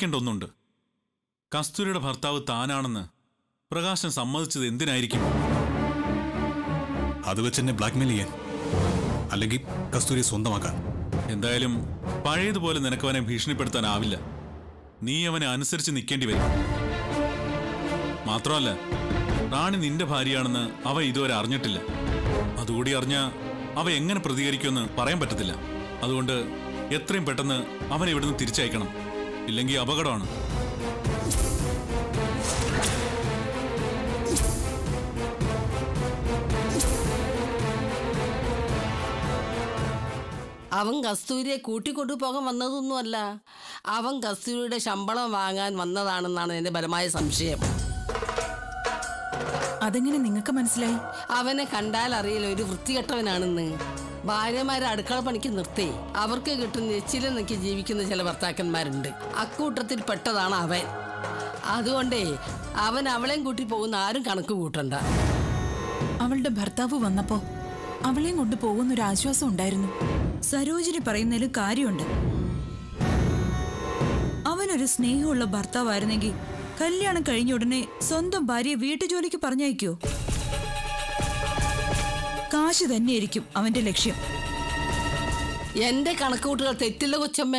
ചോദിക്കേണ്ട ഒന്നുണ്ട് കസ്തൂരിയുടെ ഭർത്താവ് താനാണെന്ന് പ്രകാശൻ സമ്മതിച്ചത് എന്തിനായിരിക്കും അത് വെച്ച് എന്നെ ബ്ലാക്ക്മെയിൽ ചെയ്യാൻ അല്ലെങ്കിൽ കസ്തൂരി സ്വന്തമാക്കാൻ എന്തായാലും പഴയതുപോലെ നിനക്കവനെ ഭീഷണിപ്പെടുത്താനാവില്ല നീ അവനെ അനുസരിച്ച് നിൽക്കേണ്ടി വരും മാത്രമല്ല റാണി നിന്റെ ഭാര്യയാണെന്ന് അവ ഇതുവരെ അറിഞ്ഞിട്ടില്ല അതുകൂടി അറിഞ്ഞ അവ എങ്ങനെ പ്രതികരിക്കുമെന്ന് പറയാൻ പറ്റത്തില്ല അതുകൊണ്ട് എത്രയും പെട്ടെന്ന് അവനെ ഇവിടുന്ന് തിരിച്ചയക്കണം ഇല്ലെങ്കിൽ അപകടമാണ് അവൻ കസ്തൂരിയെ കൂട്ടിക്കൊണ്ടു പോകാൻ വന്നതൊന്നുമല്ല അവൻ കസ്തൂരിയുടെ ശമ്പളം വാങ്ങാൻ വന്നതാണെന്നാണ് എൻ്റെ ബലമായ സംശയം അതെങ്ങനെ നിങ്ങൾക്ക് മനസ്സിലായി അവനെ കണ്ടാൽ അറിയില്ല ഒരു വൃത്തികെട്ടവനാണെന്ന് ഭാര്യമാരെ അടുക്കള പണിക്ക് നിർത്തി അവർക്ക് കിട്ടുന്ന എച്ചിലും നിൽക്കി ജീവിക്കുന്ന ചില ഭർത്താക്കന്മാരുണ്ട് അക്കൂട്ടത്തിൽ പെട്ടതാണ് അവൻ അതുകൊണ്ടേ അവൻ അവളെയും കൂട്ടി പോകുന്ന ആരും കണക്ക് കൂട്ടണ്ട അവളുടെ ഭർത്താവ് വന്നപ്പോ അവളെയും കൊണ്ട് പോകുന്നൊരു ആശ്വാസം ഉണ്ടായിരുന്നു സരോജിനി പറയുന്നതിലും കാര്യമുണ്ട് അവനൊരു സ്നേഹമുള്ള ഭർത്താവായിരുന്നെങ്കിൽ കല്യാണം കഴിഞ്ഞ ഉടനെ സ്വന്തം ഭാര്യയെ വീട്ടുജോലിക്ക് പറഞ്ഞയക്കോ കാശ് തന്നെയായിരിക്കും അവന്റെ ലക്ഷ്യം എന്റെ കണക്കുകൂട്ടുകൾ തെറ്റില്ല കൊച്ചമ്മേ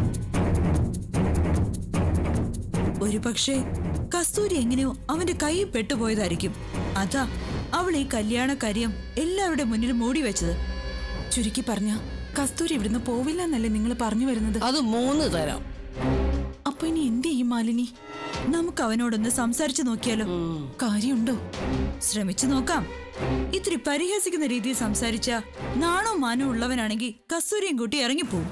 ഒരു പക്ഷേ കസ്തൂരി എങ്ങനെയോ അവന്റെ കൈയിൽ പെട്ടുപോയതായിരിക്കും അതാ അവൾ ഈ കല്യാണ കാര്യം എല്ലാവരുടെ മുന്നിൽ മൂടി വെച്ചത് ചുരുക്കി പറഞ്ഞ കസ്തൂരി ഇവിടുന്ന് പോവില്ല എന്നല്ലേ നിങ്ങൾ പറഞ്ഞു വരുന്നത് അത് മൂന്ന് തരം അപ്പൊ ഇനി എന്ത് ചെയ്യും മാലിനി നമുക്ക് അവനോടൊന്ന് സംസാരിച്ചു നോക്കിയാലോ കാര്യമുണ്ടോ ശ്രമിച്ചു നോക്കാം ഇത്തിരി പരിഹസിക്കുന്ന രീതിയിൽ സംസാരിച്ച നാണോ മാനോ ഉള്ളവനാണെങ്കിൽ കസ്തൂരിയും കൂട്ടി ഇറങ്ങിപ്പോവും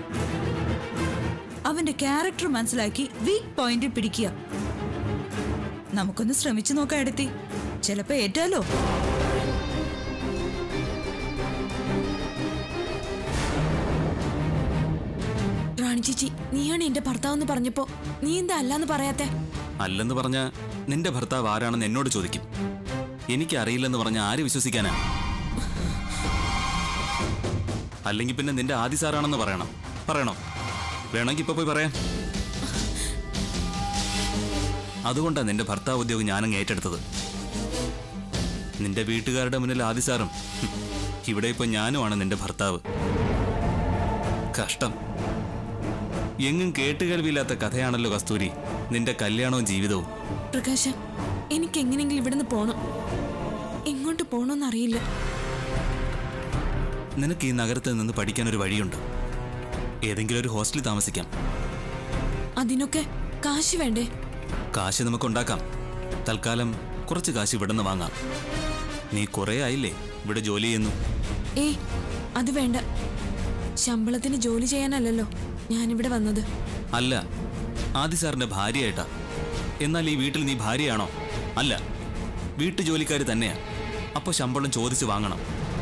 അവന്റെ ക്യാരക്ടർ മനസ്സിലാക്കി വീക്ക് പോയിന്റ് പിടിക്കുക നമുക്കൊന്ന് ശ്രമിച്ചു നോക്കാം എടുത്തി ചിലപ്പോ ഏറ്റാലോ റാണി ചേച്ചി നീയാണ് എന്റെ ഭർത്താവെന്ന് പറഞ്ഞപ്പോ നീ എന്താ അല്ലാന്ന് പറയാത്തെ അല്ലെന്ന് പറഞ്ഞ നിന്റെ ഭർത്താവ് ആരാണെന്ന് എന്നോട് ചോദിക്കും എനിക്ക് അറിയില്ലെന്ന് പറഞ്ഞ ആര് വിശ്വസിക്കാനാ അല്ലെങ്കിൽ പിന്നെ നിന്റെ ആദി സാറാണെന്ന് പറയണം പറയണോ വേണമെങ്കിൽ ഇപ്പൊ പോയി പറയാം അതുകൊണ്ടാ നിന്റെ ഭർത്താവ് ഉദ്യോഗം ഞാനങ്ങ് ഏറ്റെടുത്തത് നിന്റെ വീട്ടുകാരുടെ മുന്നിൽ ആദി സാറും ഹും, ഇവിടെ ഇപ്പൊ ഞാനുമാണ് നിന്റെ ഭർത്താവ് കഷ്ടം എങ്ങും കേട്ടുകേൾവിയില്ലാത്ത കഥയാണല്ലോ കസ്തൂരി നിന്റെ കല്യാണവും ജീവിതവും പ്രകാശ എനിക്ക് എങ്ങനെയെങ്കിലും ഇവിടുന്ന് പോണം എങ്ങോട്ട് പോണോന്നറിയില്ല നിനക്ക് ഈ നഗരത്തിൽ നിന്ന് പഠിക്കാൻ ഒരു വഴിയുണ്ട് ഏതെങ്കിലും ഒരു ഹോസ്റ്റലിൽ താമസിക്കാം അതിനൊക്കെ കാശ് വേണ്ടേ കാശ് നമുക്ക് ഉണ്ടാക്കാം തൽക്കാലം കുറച്ച് കാശ് ഇവിടെ നിന്ന് വാങ്ങാം നീ കുറേ ആയില്ലേ ഇവിടെ ജോലി ചെയ്യുന്നു ഏയ് അത് വേണ്ട ശമ്പളത്തിന് ജോലി ചെയ്യാനല്ലല്ലോ ഞാനിവിടെ വന്നത് അല്ല ആദി സാറിന്റെ ഭാര്യയായിട്ടാ എന്നാൽ ഈ വീട്ടിൽ നീ ഭാര്യയാണോ അല്ല വീട്ടു ജോലിക്കാരി തന്നെയാ അപ്പൊ ശമ്പളം ചോദിച്ചു വാങ്ങണം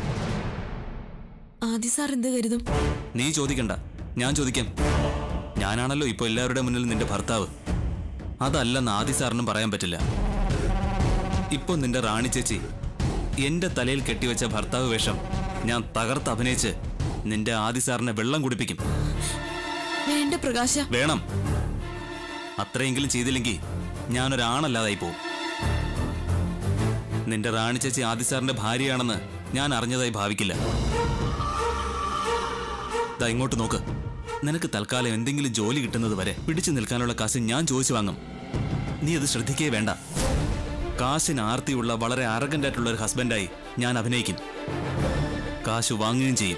ആദി സാർ എന്ത് കരുതും നീ ചോദിക്കണ്ട ഞാൻ ചോദിക്കാം ഞാനാണല്ലോ ഇപ്പൊ എല്ലാവരുടെ മുന്നിൽ നിന്റെ ഭർത്താവ് അതല്ലെന്ന് ആദി സാറിനും പറയാൻ പറ്റില്ല ഇപ്പൊ നിന്റെ റാണി ചേച്ചി എന്റെ തലയിൽ കെട്ടിവെച്ച ഭർത്താവ് വേഷം ഞാൻ തകർത്ത് അഭിനയിച്ച് നിന്റെ ആദി സാറിനെ വെള്ളം കുടിപ്പിക്കും വേണ്ട പ്രകാശ വേണം അത്രയെങ്കിലും ചെയ്തില്ലെങ്കിൽ ഞാനൊരാണല്ലാതായി പോവും നിന്റെ റാണി ചേച്ചി ആദി സാറിന്റെ ഭാര്യയാണെന്ന് ഞാൻ അറിഞ്ഞതായി ഭാവിക്കില്ല ദാ ഇങ്ങോട്ട് നോക്ക് നിനക്ക് തൽക്കാലം എന്തെങ്കിലും ജോലി കിട്ടുന്നത് വരെ പിടിച്ചു നിൽക്കാനുള്ള കാശ് ഞാൻ ചോദിച്ചു വാങ്ങും നീ അത് ശ്രദ്ധിക്കേ വേണ്ട കാശിന് ആർത്തിയുള്ള വളരെ arrogant ആയിട്ടുള്ള ഒരു ഹസ്ബൻഡായി ഞാൻ അഭിനയിക്കും കാശ് വാങ്ങുകയും ചെയ്യും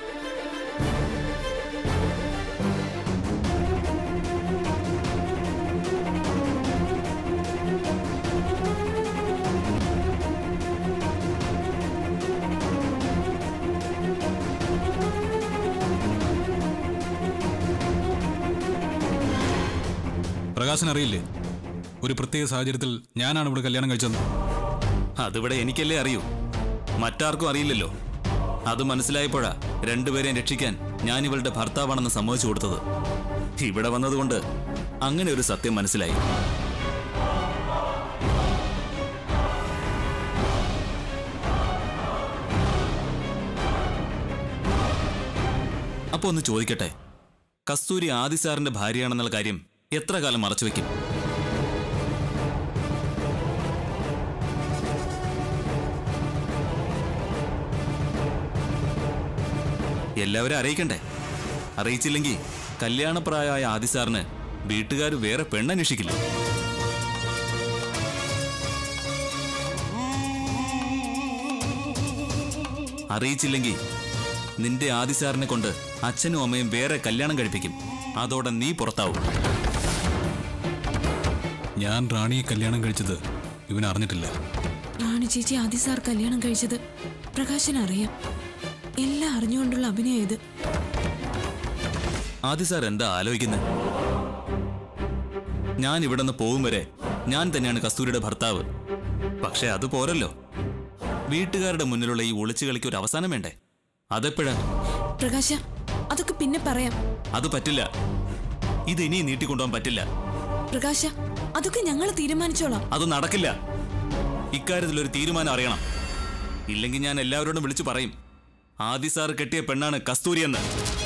പ്രകാശൻ അറിയില്ലേ ഒരു പ്രത്യേക സാഹചര്യത്തിൽ ഞാനാണ് ഇവിടെ കല്യാണം കഴിച്ചത് അതിവിടെ എനിക്കല്ലേ അറിയൂ മറ്റാർക്കും അറിയില്ലല്ലോ അത് മനസ്സിലായപ്പോഴാ രണ്ടുപേരെയും രക്ഷിക്കാൻ ഞാൻ ഇവളുടെ ഭർത്താവാണെന്ന് സമ്മതിച്ചു കൊടുത്തത് ഇവിടെ വന്നതുകൊണ്ട് അങ്ങനെ ഒരു സത്യം മനസ്സിലായി അപ്പൊ ഒന്ന് ചോദിക്കട്ടെ കസ്തൂരി ആദി സാറിന്റെ ഭാര്യയാണെന്നുള്ള കാര്യം എത്ര കാലം മറച്ചു വെക്കും എല്ലാവരും അറിയിക്കണ്ടേ അറിയിച്ചില്ലെങ്കിൽ കല്യാണപ്രായമായ ആദി സാറിന് വീട്ടുകാർ വേറെ പെണ്ണന്വേഷിക്കില്ല അറിയിച്ചില്ലെങ്കിൽ നിന്റെ ആദി സാറിനെ കൊണ്ട് അച്ഛനും അമ്മയും വേറെ കല്യാണം കഴിപ്പിക്കും അതോടെ നീ പുറത്താവും ഞാൻ റാണിയെ കല്യാണം കഴിച്ചത് ഇവൻ അറിഞ്ഞിട്ടില്ല റാണി ചേച്ചി ആദി സാർ കല്യാണം കഴിച്ചത് പ്രകാശൻ അറിയാം എല്ലാം അറിഞ്ഞുകൊണ്ടുള്ള അഭിനയം ഇത് ആദി സാർ എന്താ ആലോചിക്കുന്നത് ഞാൻ ഇവിടെ നിന്ന് പോകും വരെ ഞാൻ തന്നെയാണ് കസ്തൂരിയുടെ ഭർത്താവ് പക്ഷെ അത് പോരല്ലോ വീട്ടുകാരുടെ മുന്നിലുള്ള ഈ ഒളിച്ചു കളിക്ക് ഒരു അവസാനം വേണ്ടേ അതെപ്പോഴാ പ്രകാശ അതൊക്കെ പിന്നെ പറയാം അത് പറ്റില്ല ഇത് ഇനി നീട്ടിക്കൊണ്ടുപോകാൻ പറ്റില്ല പ്രകാശ അതൊക്കെ ഞങ്ങൾ തീരുമാനിച്ചോളാം അത് നടക്കില്ല ഇക്കാര്യത്തിൽ ഒരു തീരുമാനം അറിയണം ഇല്ലെങ്കിൽ ഞാൻ എല്ലാവരോടും വിളിച്ചു പറയും ആദി സാർ കെട്ടിയ പെണ്ണാണ് കസ്തൂരി എന്ന്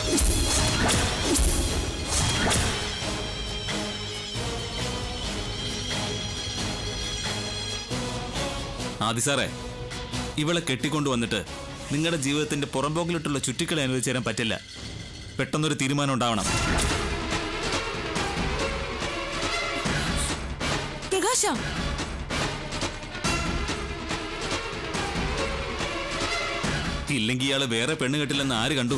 ആദി സാറേ ഇവളെ കെട്ടിക്കൊണ്ടു വന്നിട്ട് നിങ്ങളുടെ ജീവിതത്തിന്റെ പുറമ്പോക്കിലിട്ടുള്ള ചുറ്റിക്കളി അനുവദിച്ചു തരാൻ പറ്റില്ല പെട്ടെന്നൊരു തീരുമാനം ഉണ്ടാവണം പ്രകാശ ഇല്ലെങ്കിൽ ഇയാള് വേറെ പെണ്ണ് കെട്ടില്ലെന്ന് ആര് കണ്ടു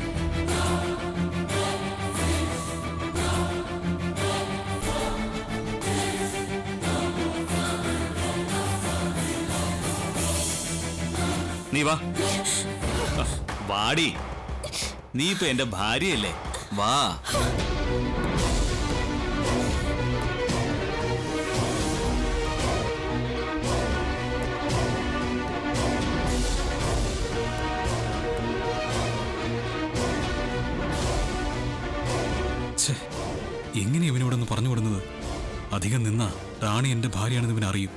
നീ വാ വാടി നീ ഇപ്പൊ എന്റെ ഭാര്യയല്ലേ വാ ഛേ എങ്ങനെ ഇവനിവിടെ നിന്ന് പറഞ്ഞു വിടുന്നത് അധികം നിന്ന റാണി എന്റെ ഭാര്യയാണെന്ന് ഇവൻ അറിയും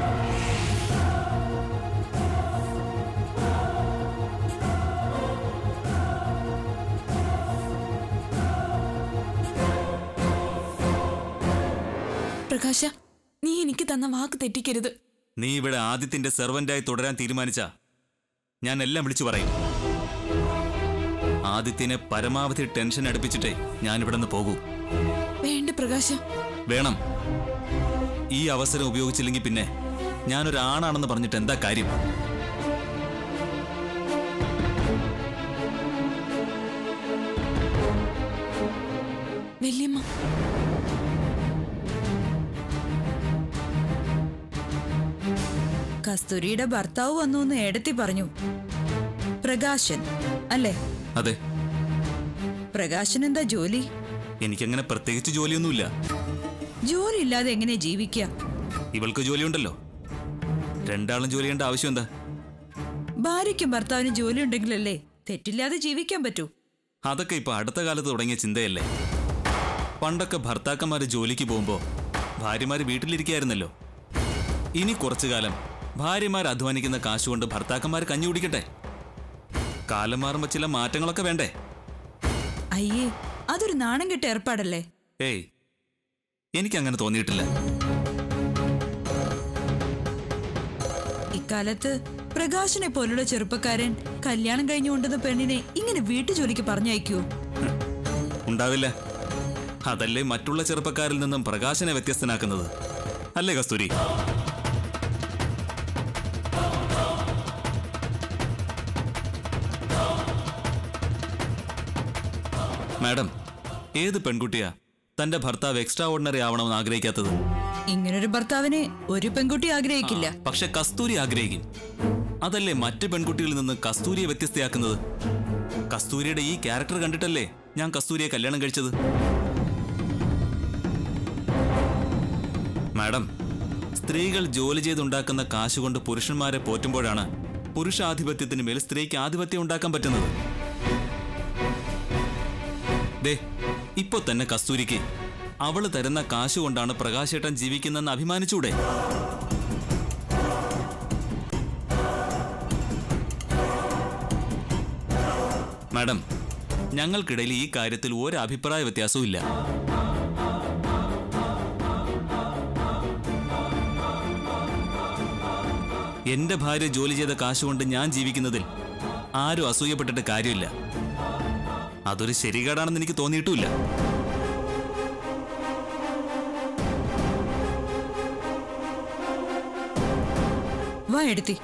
പ്രകാശ നീ എനിക്ക് തന്ന വാക്ക് തെറ്റിക്കരുത് നീ ഇവിടെ ആദ്യത്തിന്റെ സെർവന്റായി തുടരാൻ തീരുമാനിച്ച ഞാൻ എല്ലാം വിളിച്ചു പറയും ആദിത്യനെ പരമാവധി ടെൻഷൻ അടുപ്പിച്ചിട്ടേ ഞാൻ ഇവിടെ നിന്ന് പോകൂ വേണ്ട പ്രകാശ വേണം ഈ അവസരം ഉപയോഗിച്ചില്ലെങ്കിൽ പിന്നെ ഞാനൊരാണാണെന്ന് പറഞ്ഞിട്ട് എന്താ കാര്യം വല്യമ്മ കസ്തൂരിയുടെ ഭർത്താവ് വന്നു എന്ന് ഏടത്തി പറഞ്ഞു പ്രകാശൻ അല്ലേ അതെ പ്രകാശൻ എന്താ ജോലി എനിക്കങ്ങനെ പ്രത്യേകിച്ച് ജോലിയൊന്നുമില്ല ജോലി ഇല്ലാതെ എങ്ങനെ ജീവിക്കുക ഇവൾക്ക് ജോലിയുണ്ടല്ലോ രണ്ടാളും ജോലി ചെയ്യേണ്ട ആവശ്യം എന്താ ഭാര്യയ്ക്കും ഭർത്താവിനും ജോലി ഉണ്ടെങ്കിലല്ലേ തെറ്റില്ലാതെ ജീവിക്കാൻ പറ്റൂ അതൊക്കെ ഇപ്പൊ അടുത്ത കാലത്ത് തുടങ്ങിയ ചിന്തയല്ലേ പണ്ടൊക്കെ ഭർത്താക്കന്മാര് ജോലിക്ക് പോകുമ്പോ ഭാര്യമാര് വീട്ടിലിരിക്കായിരുന്നല്ലോ ഇനി കുറച്ചു കാലം ഭാര്യമാർ അധ്വാനിക്കുന്ന കാശുകൊണ്ട് ഭർത്താക്കന്മാർ കഞ്ഞി കുടിക്കട്ടെ കാലം മാറുമ്പോ ചില മാറ്റങ്ങളൊക്കെ വേണ്ടേ അയ്യേ അതൊരു നാണം കെട്ട ഏർപ്പാടല്ലേ ഏയ് എനിക്കങ്ങനെ തോന്നിയിട്ടില്ല ഇക്കാലത്ത് പ്രകാശനെ പോലുള്ള ചെറുപ്പക്കാരൻ കല്യാണം കഴിഞ്ഞുകൊണ്ടുന്ന പെണ്ണിനെ ഇങ്ങനെ വീട്ടു ജോലിക്ക് പറഞ്ഞയക്കൂ ഉണ്ടാവില്ല അതല്ലേ മറ്റുള്ള ചെറുപ്പക്കാരിൽ നിന്നും പ്രകാശനെ വ്യത്യസ്തനാക്കുന്നത് അല്ലേ കസ്തൂരി മാഡം ഏത് പെൺകുട്ടിയാ തന്റെ ഭർത്താവ് എക്സ്ട്രാ ഓർഡിനറി ആവണമെന്ന് ആഗ്രഹിക്കാത്തത് ഇങ്ങനൊരു ഭർത്താവിനെ ഒരു പെൺകുട്ടി ആഗ്രഹിക്കില്ല പക്ഷെ കസ്തൂരി ആഗ്രഹിക്കും അതല്ലേ മറ്റ് പെൺകുട്ടികളിൽ നിന്ന് കസ്തൂരിയെ വ്യത്യസ്തയാക്കുന്നത് കസ്തൂരിയുടെ ഈ ക്യാരക്ടർ കണ്ടിട്ടല്ലേ ഞാൻ കസ്തൂരിയെ കല്യാണം കഴിച്ചത് മാഡം സ്ത്രീകൾ ജോലി ചെയ്തുണ്ടാക്കുന്ന കാശ് കൊണ്ട് പുരുഷന്മാരെ പോറ്റുമ്പോഴാണ് പുരുഷാധിപത്യത്തിന് മേൽ സ്ത്രീക്ക് ആധിപത്യം ഉണ്ടാക്കാൻ പറ്റുന്നത് ദേ ഇപ്പൊ തന്നെ കസ്തൂരിക്ക് അവള് തരുന്ന കാശ് കൊണ്ടാണ് പ്രകാശേട്ടൻ ജീവിക്കുന്നതെന്ന് അഭിമാനിച്ചൂടെ മാഡം ഞങ്ങൾക്കിടയിൽ ഈ കാര്യത്തിൽ ഒരു അഭിപ്രായ വ്യത്യാസവും ഇല്ല എന്റെ ഭാര്യ ജോലി ചെയ്ത കാശുകൊണ്ട് ഞാൻ ജീവിക്കുന്നതിൽ ആരും അസൂയപ്പെട്ടിട്ട് കാര്യമില്ല അതൊരു ശരികേടാണെന്ന് എനിക്ക് തോന്നിയിട്ടുമില്ല വാ എടുത്തി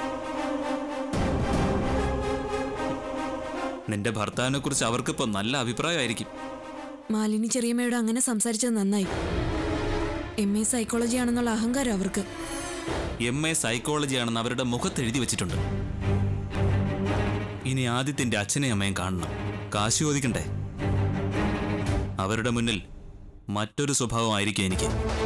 നിന്റെ ഭർത്താവിനെ കുറിച്ച് അവർക്കിപ്പോ നല്ല അഭിപ്രായമായിരിക്കും മാലിനി ചെറിയമ്മയോട് അങ്ങനെ സംസാരിച്ചത് നന്നായി എം എ സൈക്കോളജി ആണെന്നുള്ള അഹങ്കാരം അവർക്ക് എം എ സൈക്കോളജി ആണെന്ന് അവരുടെ മുഖത്ത് എഴുതി വെച്ചിട്ടുണ്ട് ഇനി ആദിത്യന്റെ അച്ഛനെയും അമ്മയും കാണണം കാശ് ചോദിക്കണ്ടേ അവരുടെ മുന്നിൽ മറ്റൊരു സ്വഭാവമായിരിക്കും എനിക്ക്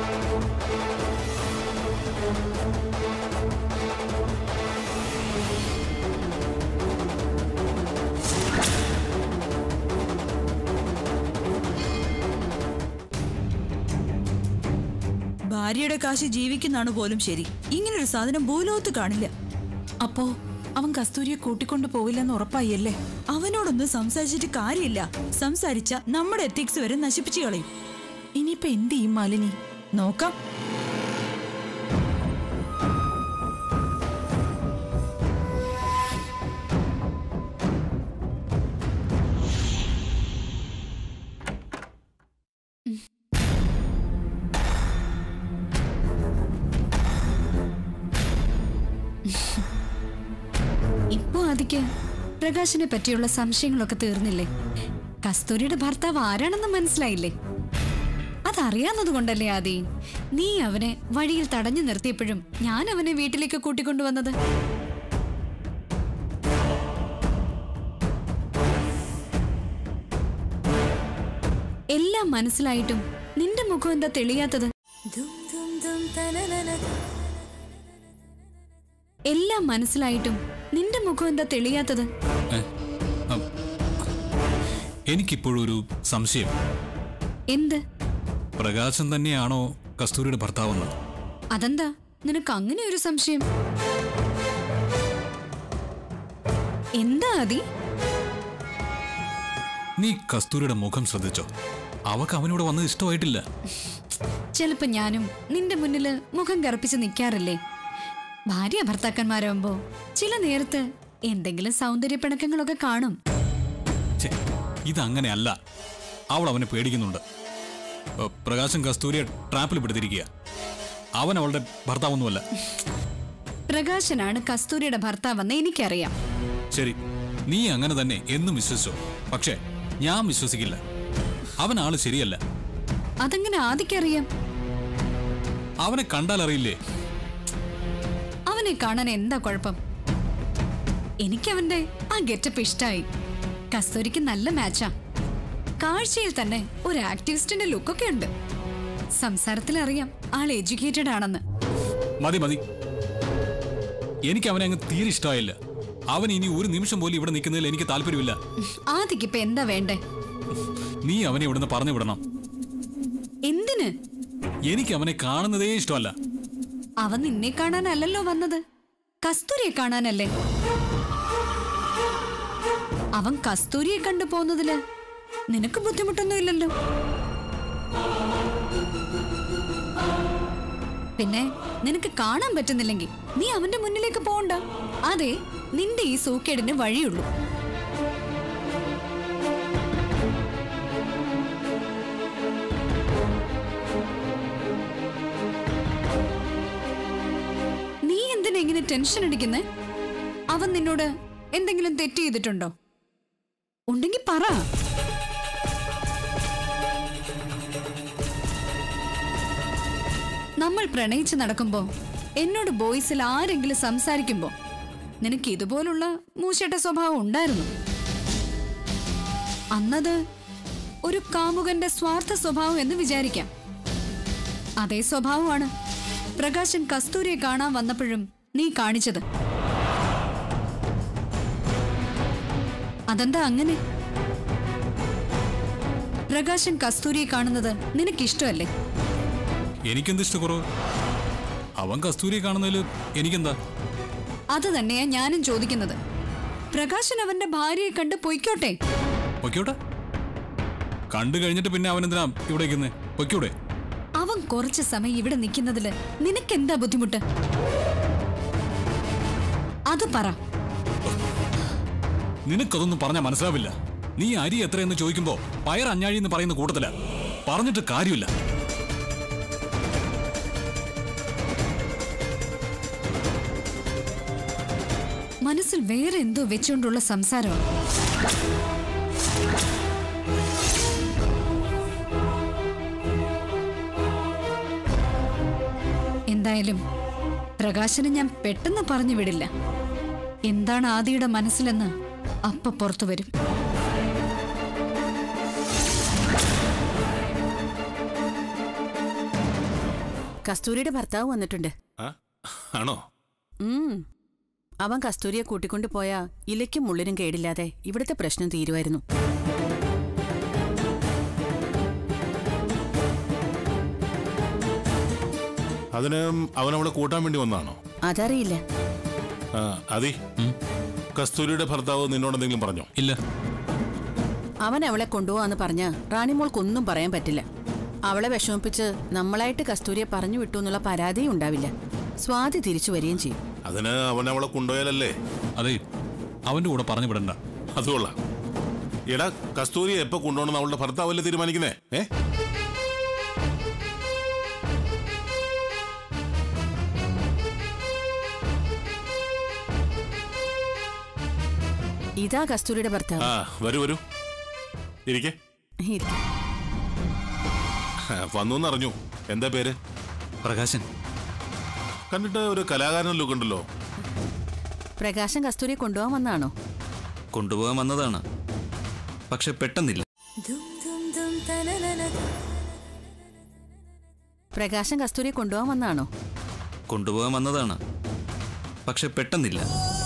ഭാര്യയുടെ കാശ് ജീവിക്കുന്നതാണ് പോലും ശരി ഇങ്ങനൊരു സാധനം ഭൂലോകത്ത് കാണില്ല അപ്പോ അവൻ കസ്തൂരിയെ കൂട്ടിക്കൊണ്ടു പോവില്ലെന്ന് ഉറപ്പായല്ലേ അവനോടൊന്നും സംസാരിച്ചിട്ട് കാര്യമില്ല സംസാരിച്ച നമ്മുടെ എത്തിക്സ് വരെ നശിപ്പിച്ചു കളയും ഇനിയിപ്പോ എന്ത് ചെയ്യും മാലിനി നോക്കാം ഇപ്പോ അതിക്ക് പ്രകാശിനെ പറ്റിയുള്ള സംശയങ്ങളൊക്കെ തീർന്നില്ലേ കസ്തൂരിയുടെ ഭർത്താവ് ആരാണെന്ന് മനസ്സിലായില്ലേ അതറിയാവുന്നത് കൊണ്ടല്ലേ ആദി നീ അവനെ വഴിയിൽ തടഞ്ഞു നിർത്തിയപ്പോഴും ഞാൻ അവനെ വീട്ടിലേക്ക് കൂട്ടിക്കൊണ്ടുവന്നത് എല്ലാം മനസ്സിലായിട്ടും നിന്റെ മുഖം എന്താ തെളിയാത്തത് എല്ലാം മനസ്സിലായിട്ടും നിന്റെ മുഖം എന്താ തെളിയാത്തത് ഏ, അം, എനിക്കിപ്പോഴൊരു സംശയം എന്ത് പ്രകാശൻ തന്നെയാണോ കസ്തൂരിയുടെ ഭർത്താവെന്ന് അതെന്താ നിനക്ക് അങ്ങനെ ഒരു സംശയം എന്താ അതി നീ കസ്തൂരിയുടെ മുഖം ശ്രദ്ധിച്ചോ അവക്ക് അവനോട് വന്നത് ഇഷ്ടമായിട്ടില്ല ചിലപ്പോ ഞാനും നിന്റെ മുന്നില് മുഖം കറുപ്പിച്ച് നിൽക്കാറില്ലേ ഭാര്യ ഭർത്താക്കന്മാരാകുമ്പോ ചില നേരത്ത് എന്തെങ്കിലും സൗന്ദര്യ പിണക്കങ്ങളൊക്കെ കാണും ഛെ, ഇതങ്ങനെയല്ല അവൾ അവനെ പേടിക്കുന്നുണ്ട് ഏ, പ്രകാശൻ കസ്തൂരിയെ ട്രാപ്പിൽ പെടുത്തിരിക്കുക അവൻ അവളുടെ ഭർത്താവൊന്നുമല്ല പ്രകാശനാണ് കസ്തൂരിയുടെ ഭർത്താവെന്ന് എനിക്കറിയാം ശരി നീ അങ്ങനെ തന്നെ എന്നും വിശ്വസിച്ചോ പക്ഷേ ഞാൻ വിശ്വസിക്കില്ല അവൻ ആള് ശരിയല്ല അതെങ്ങനെ ആദിക്കറിയാം അവനെ കണ്ടാൽ അറിയില്ലേ അവനെ കാണാൻ എന്താ കുഴപ്പം എനിക്കവന്റെ ആ ഗെറ്റപ്പ് ഇഷ്ടായി കസ്തൂരിക്ക് നല്ല മാച്ചാ കാഴ്ചയിൽ തന്നെ ഒരു ആക്ടിവിസ്റ്റിന്റെ ലുക്കൊക്കെ ഉണ്ട് സംസാരത്തിൽ അറിയാം ആൾ എഡ്യൂക്കേറ്റഡ് ആണെന്ന് മതി മതി എനിക്ക് അവനെ അങ്ങ് തീരെ ഇഷ്ടമായില്ല അവൻ ഇനി ഒരു നിമിഷം പോലും ഇവിടെ നിൽക്കുന്നതിൽ എനിക്ക് താല്പര്യമില്ല ആദിക്കിപ്പൊ എന്താ വേണ്ടേ നീ അവനെ ഇവിടുന്ന് പറഞ്ഞു വിടണം എന്തിന് എനിക്ക് അവനെ കാണുന്നതേ ഇഷ്ടമല്ല അവൻ നിന്നെ കാണാനല്ലല്ലോ വന്നത് കസ്തൂരിയെ കാണാനല്ലേ അവൻ കസ്തൂരിയെ കണ്ടു പോകുന്നതില് നിനക്ക് ബുദ്ധിമുട്ടൊന്നുമില്ലല്ലോ പിന്നെ നിനക്ക് കാണാൻ പറ്റുന്നില്ലെങ്കിൽ നീ അവന്റെ മുന്നിലേക്ക് പോണ്ട അതെ നിന്റെ ഈ സൂക്കേടിന് വഴിയുള്ളൂ നീ എന്തിനാ ഇങ്ങനെ ടെൻഷൻ അടിക്കുന്നേ അവൻ നിന്നോട് എന്തെങ്കിലും തെറ്റ് ചെയ്തിട്ടുണ്ടോ ഉണ്ടെങ്കിൽ പറ നമ്മൾ പ്രണയിച്ച് നടക്കുമ്പോ എന്നോട് ബോയ്സിൽ ആരെങ്കിലും സംസാരിക്കുമ്പോ നിനക്ക് ഇതുപോലുള്ള മൂശട്ട സ്വഭാവം ഉണ്ടായിരുന്നു അന്നത് ഒരു കാമുകന്റെ സ്വാർത്ഥ സ്വഭാവം എന്ന് വിചാരിക്കാം അതേ സ്വഭാവമാണ് പ്രകാശൻ കസ്തൂരിയെ കാണാൻ വന്നപ്പോഴും നീ കാണിച്ചത് അതെന്താ അങ്ങനെ പ്രകാശൻ കസ്തൂരിയെ കാണുന്നത് നിനക്കിഷ്ടമല്ലേ എനിക്കെന്ത് ഇഷ്ടക്കുറവ് അവൻ കസ്തൂരിയെ കാണുന്നതിൽ എനിക്കെന്താ അത് തന്നെയാ ഞാനും ചോദിക്കുന്നത് പ്രകാശൻ അവന്റെ ഭാര്യയെ കണ്ട് പൊയ്ക്കോട്ടെ പൊയ്ക്കോട്ടെ കണ്ടു കഴിഞ്ഞിട്ട് പിന്നെ അവൻ എന്തിനാ ഇവിടെ നിൽക്കുന്നേ പൊയ്ക്കൂടെ അവൻ കുറച്ച് സമയം ഇവിടെ നിൽക്കുന്നതില് നിനക്കെന്താ ബുദ്ധിമുട്ട് അത് പറ നിനക്കതൊന്നും പറഞ്ഞാൽ മനസ്സിലാവില്ല നീ അരി എത്രയെന്ന് ചോദിക്കുമ്പോ പയർ അഞ്ഞാഴി എന്ന് പറയുന്ന കൂട്ടത്തില പറഞ്ഞിട്ട് കാര്യമില്ല മനസ്സിൽ വേറെ എന്തോ വെച്ചുകൊണ്ടുള്ള സംസാരമാണ് എന്തായാലും പ്രകാശന് ഞാൻ പെട്ടെന്ന് പറഞ്ഞു വിടില്ല എന്താണ് ആദിയുടെ മനസ്സിലെന്ന് അപ്പ പുറത്തു വരും കസ്തൂരിയുടെ ഭർത്താവ് വന്നിട്ടുണ്ട് ആ? ആണോ ഉം. അവൻ കസ്തൂരിയെ കൂട്ടിക്കൊണ്ടു പോയാ ഇലയ്ക്കും മുള്ളിനും കേടില്ലാതെ ഇവിടുത്തെ പ്രശ്നം തീരുമായിരുന്നു അതിന് അവൻ അവളെ കൂട്ടാൻ വേണ്ടി വന്നതാണോ അതറിയില്ല ആ, അതി കസ്തൂരിയുടെ ഭർത്താവ് നിന്നോട് എന്തെങ്കിലും പറഞ്ഞോ ഇല്ല അവൻ അവളെ കൊണ്ടുപോവാന്ന് പറഞ്ഞ റാണിമോൾക്കൊന്നും പറയാൻ പറ്റില്ല അവളെ വിഷമിപ്പിച്ച് നമ്മളായിട്ട് കസ്തൂരിയെ പറഞ്ഞു വിട്ടു എന്നുള്ള പരാതിയും ഉണ്ടാവില്ല സ്വാതി തിരിച്ചു വരികയും ചെയ്യും അതിന് അവൻ അവളെ കൊണ്ടുപോയാലല്ലേ അതെ അവന്റെ കൂടെ പറഞ്ഞു വിടണ്ട അത് കൊള്ളാം എടാ കസ്തൂരിയെ എപ്പോ കൊണ്ടുപോകണം അവളുടെ ഭർത്താവല്ലേ തീരുമാനിക്കുന്നേ ഏ ഇതാ കസ്തൂരിയുടെ ഭർത്താവ് ആ വരൂ വരൂ ഇരിക്കെ ഇരിക്ക്. വന്നു എന്നറിഞ്ഞു എന്താ പേര് പ്രകാശൻ കണ്ടിട്ട് ഒരു കലാകാരൻ ലുക്ക് ഉണ്ടല്ലോ പ്രകാശം കസ്തൂരിയെ കൊണ്ടുപോകാൻ വന്നാണോ കൊണ്ടുപോകാൻ വന്നതാണ് പക്ഷെ പെട്ടെന്നില്ല പ്രകാശം കസ്തൂരിയെ കൊണ്ടുപോകാൻ വന്നാണോ കൊണ്ടുപോകാൻ വന്നതാണ് പക്ഷെ പെട്ടെന്നില്ല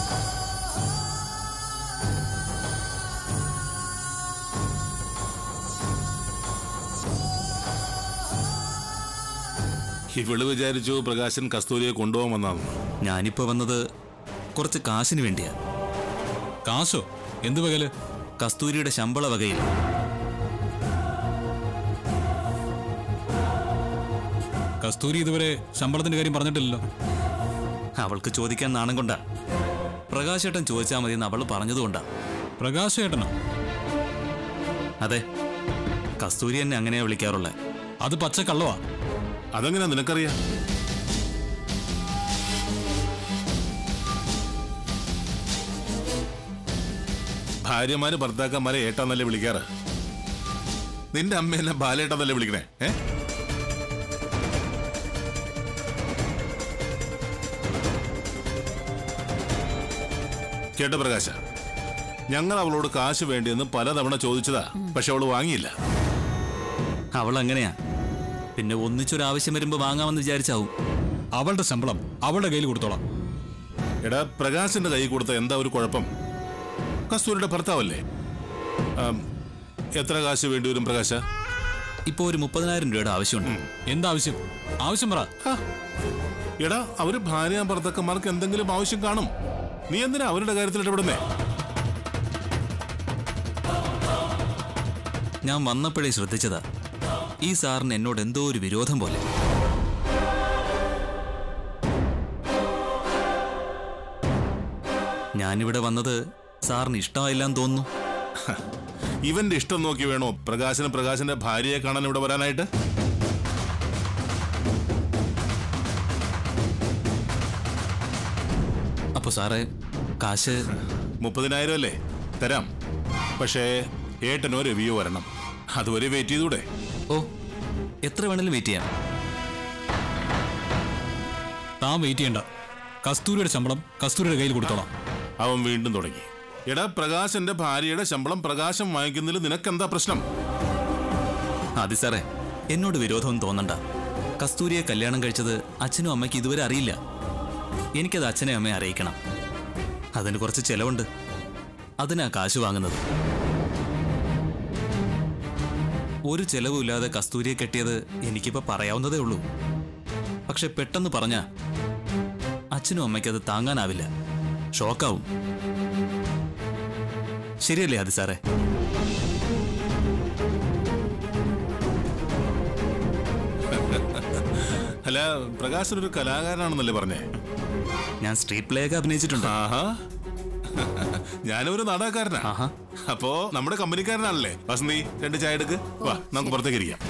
ഇവള് വിചാരിച്ചു പ്രകാശൻ കസ്തൂരിയെ കൊണ്ടുപോകാൻ വന്നാന്ന് ഞാനിപ്പോ വന്നത് കുറച്ച് കാശിന് വേണ്ടിയാ കാശോ എന്ത് പകല് കസ്തൂരിയുടെ ശമ്പള വകയിൽ കസ്തൂരി ഇതുവരെ ശമ്പളത്തിന്റെ കാര്യം പറഞ്ഞിട്ടില്ലല്ലോ അവൾക്ക് ചോദിക്കാൻ നാണം കൊണ്ടാ പ്രകാശേട്ടൻ ചോദിച്ചാൽ മതി എന്ന് അവൾ പറഞ്ഞതുകൊണ്ടാ പ്രകാശ് ഏട്ടനോ അതെ കസ്തൂരി എന്നെ അങ്ങനെയാ വിളിക്കാറുള്ളത് അത് പച്ച കള്ളവാ അതെങ്ങനെയാ നിനക്കറിയാം ഭാര്യമാര് ഭർത്താക്കന്മാരെ ഏട്ടാന്നല്ലേ വിളിക്കാറ് നിന്റെ അമ്മ എന്നെ ബാലേട്ടാന്നല്ലേ വിളിക്കണേ ഏ കേട്ട പ്രകാശ ഞങ്ങൾ അവളോട് കാശ് വേണ്ടിയെന്ന് പലതവണ ചോദിച്ചതാ പക്ഷെ അവള് വാങ്ങിയില്ല അവൾ അങ്ങനെയാ പിന്നെ ഒന്നിച്ചൊരാവശ്യം വരുമ്പോൾ വാങ്ങാമെന്ന് വിചാരിച്ചാവും അവളുടെ ശമ്പളം അവളുടെ കയ്യിൽ കൊടുത്തോളാം എടാ പ്രകാശിന്റെ കൈ കൊടുത്ത എന്താ ഒരു കുഴപ്പം കസ്തൂരിയുടെ ഭർത്താവല്ലേ ആം, എത്ര കാശ് വേണ്ടി വരും പ്രകാശ ഇപ്പോൾ ഒരു മുപ്പതിനായിരം രൂപയുടെ ആവശ്യമുണ്ട് എന്താവശ്യം ആവശ്യം പറ ആ, എടാ അവര് ഭാര്യ ഭർത്താക്കന്മാർക്ക് എന്തെങ്കിലും ആവശ്യം കാണും നീ എന്തിനാ അവരുടെ കാര്യത്തിൽ ഇടപെടുന്നേ ഞാൻ വന്നപ്പോഴേ ശ്രദ്ധിച്ചതാ ഈ സാറിന് എന്നോട് എന്തോ ഒരു വിരോധം പോലെ ഞാനിവിടെ വന്നത് സാറിന് ഇഷ്ടമായില്ലാന്ന് തോന്നുന്നു ഇവന്റെ ഇഷ്ടം നോക്കി വേണോ പ്രകാശന് പ്രകാശന്റെ ഭാര്യയെ കാണാൻ ഇവിടെ വരാനായിട്ട് അപ്പൊ സാറേ കാശ് മുപ്പതിനായിരം അല്ലേ തരാം പക്ഷേ ഏട്ടനോ രവിയോ വരണം അതുവരെ വെയിറ്റ് ചെയ്തൂടെ ഓ എത്ര വേണേലും വെയിറ്റ് ചെയ്യാം താൻ വെയിറ്റ് ചെയ്യണ്ട കസ്തൂരിയുടെ ശമ്പളം കസ്തൂരിയുടെ കയ്യിൽ കൊടുത്തോളാം അവൻ വീണ്ടും തുടങ്ങി എടാ പ്രകാശന്റെ ഭാര്യയുടെ ശമ്പളം പ്രകാശം വാങ്ങിക്കുന്നതിൽ നിനക്കെന്താ പ്രശ്നം അതി സാറേ എന്നോട് വിരോധമൊന്നും തോന്നണ്ട കസ്തൂരിയെ കല്യാണം കഴിച്ചത് അച്ഛനും അമ്മയ്ക്ക് ഇതുവരെ അറിയില്ല എനിക്കത് അച്ഛനെ അമ്മയെ അറിയിക്കണം അതിന് കുറച്ച് ചെലവുണ്ട് അതിനാ കാശ് വാങ്ങുന്നത് ഒരു ചെലവുമില്ലാതെ കസ്തൂരിയെ കെട്ടിയത് എനിക്കിപ്പോ പറയാവുന്നതേ ഉള്ളൂ പക്ഷെ പെട്ടെന്ന് പറഞ്ഞ അച്ഛനും അമ്മയ്ക്ക് അത് താങ്ങാനാവില്ല ഷോക്കാവും ശരിയല്ലേ അത് സാറേ അല്ല പ്രകാശൻ ഒരു കലാകാരനാണെന്നല്ലേ പറഞ്ഞേ ഞാൻ സ്ട്രീറ്റ് പ്ലേ ഒക്കെ അഭിനയിച്ചിട്ടുണ്ട് ആഹാ ഞാനൊരു നാടകക്കാരനാ ആഹാ. അപ്പോ നമ്മുടെ കമ്പനിക്കാരനാണല്ലേ വസന്തി രണ്ട് ചായ എടുക്ക് വാ നമുക്ക് പുറത്തേക്ക് ഇരിക്കാം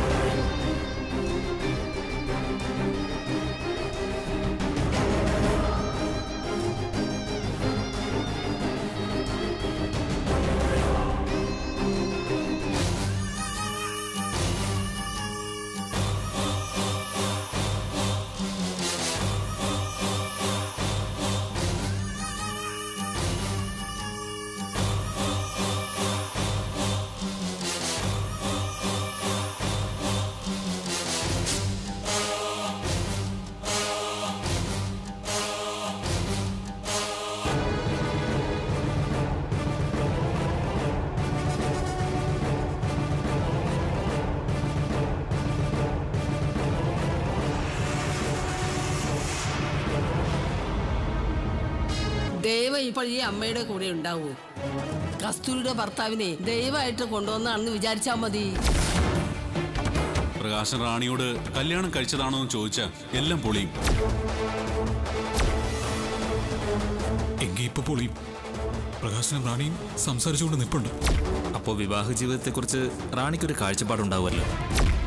ദൈവം ഇപ്പോൾ ഈ അമ്മയുടെ കൂടെ ഉണ്ടാവൂ കസ്തൂരിയുടെ ഭർത്താവിനെ ദൈവമായിട്ട് കൊണ്ടുവന്നാണെന്ന് വിചാരിച്ചാൽ മതി പ്രകാശൻ റാണിയോട് കല്യാണം കഴിച്ചതാണോ എന്ന് ചോദിച്ചാൽ എല്ലാം പൊളിയും എങ്കിൽ ഇപ്പൊ പൊളിയും പ്രകാശനും റാണിയും സംസാരിച്ചുകൊണ്ട് നിൽപ്പുണ്ട് അപ്പോൾ വിവാഹ ജീവിതത്തെക്കുറിച്ച് റാണിക്കൊരു കാഴ്ചപ്പാടുണ്ടാവുമല്ലോ